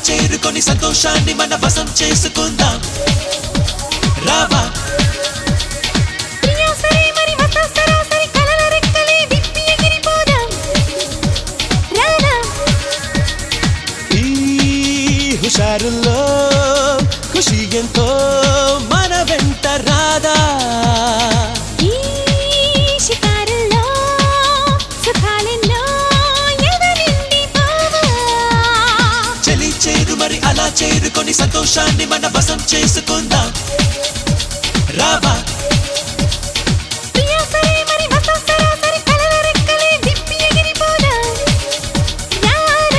చేరుకొని సంతోషాన్ని మన వశం చేసుకుందాం రావా ప్రియా సరే మరి మత సరాసరి కలల రెక్కలే విప్పి ఎగిరిపోదాం రారా ఈ హుషారుల్లో ఖుషి ఎంతో మన వెంట రాదా ఈ షికారుల్లో సుఖాలెన్నో ఎదరిండి పోవా చెలి చేరు మరి అలా చేరుకొని సంతోషాన్ని మన వశం చేసుకుందాం రావా ప్రియా సరే మరి మత సరాసరి కలల రెక్కలే విప్పి ఎగిరిపోదాం రారా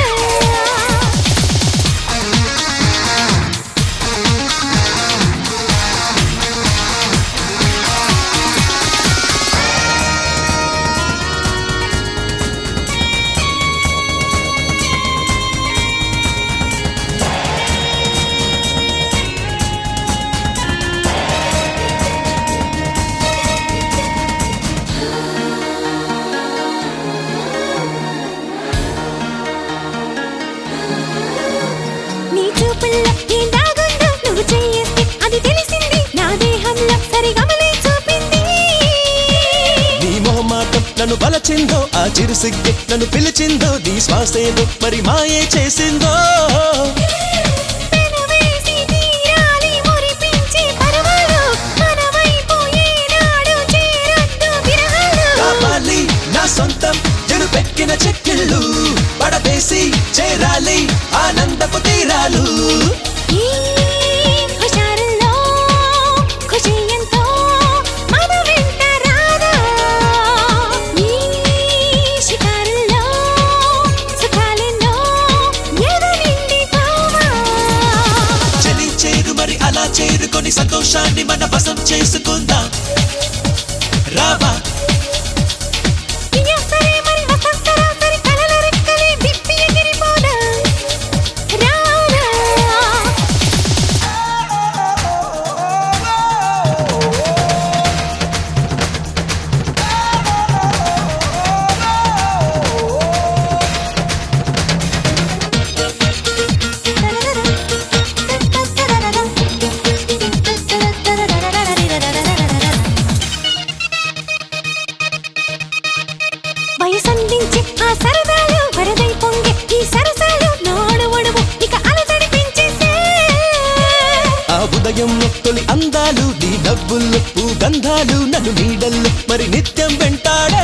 నీ చూపుల్లో ఏం దాగుందో నువ్వు చేయేస్తే అది తెలిసింది నా దేహంలో సరిగమలే చూపింది నీ మొహమాటం నన్ను బలచిందో ఆ చిరు సిగ్గే నన్ను పిలిచిందో నీ శ్వాసేదో మరి మాయే చేసిందో పెనవేసి తీరాలి మురిపించే పరవలు మన వైపు ఏనాడు చేరొద్దు విరహాలు కావాలి నా సొంతం చెరుపెక్కిన చెక్కిళ్ళు పడవేసి చేరాలి ఆనందపు తీరాలు ఈ హుషారుల్లో ఖుషి ఎంతో మన వెంట రాదా ఈ షికారుల్లో సుఖాలెన్నో ఎదరిండి పోవా చెలి చేరు మరి అలా చేరుకొని సంతోషాన్ని మన వశం చేసుకుందాం రావా ప్రియా సరే మరి మత సరాసరి కలల రెక్కలే విప్పి ఎగిరిపోదాం రారా వయసందించి ఆ సరదాలు వరదై పొంగే ఈ సరసాలు నోడు ఒడువు ఇక అలజడి పెంచేసే ఆ ఉదయంలో తొలి అందాలు నీ నవ్వుల్లో గంధాలు నన్ను నీడల్లో మరి నిత్యం వెంటాడే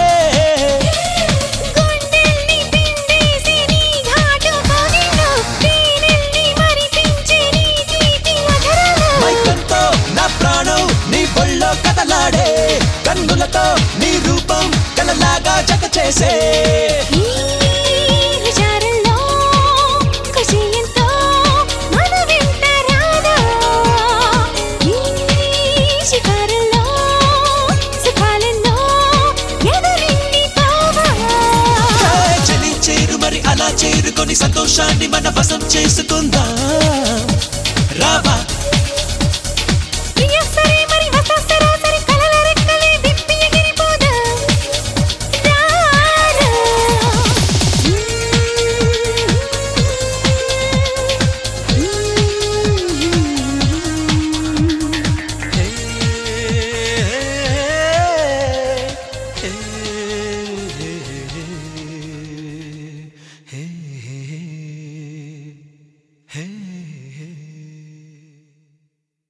గుండెల్ని పిండేసి నీ ఘాటు కోగిలో తేనెల్ని మరిపించే నీ తీపి మధురాలు మైకంతో నా ప్రాణం నీ బొళ్ళో కదలాడే కన్నులతో నీ రూపం కలలాగా జత చేసే ఈ హుషారుల్లో ఖుషి ఎంతో మన వెంట రాదా ఈ షికారుల్లో సుఖాలెన్నో ఎదరిండి పోవా హాయ్ చెలి చేరు మరి అలా చేరుకొని సంతోషాన్ని మన వశం చేసుకుందాం రావా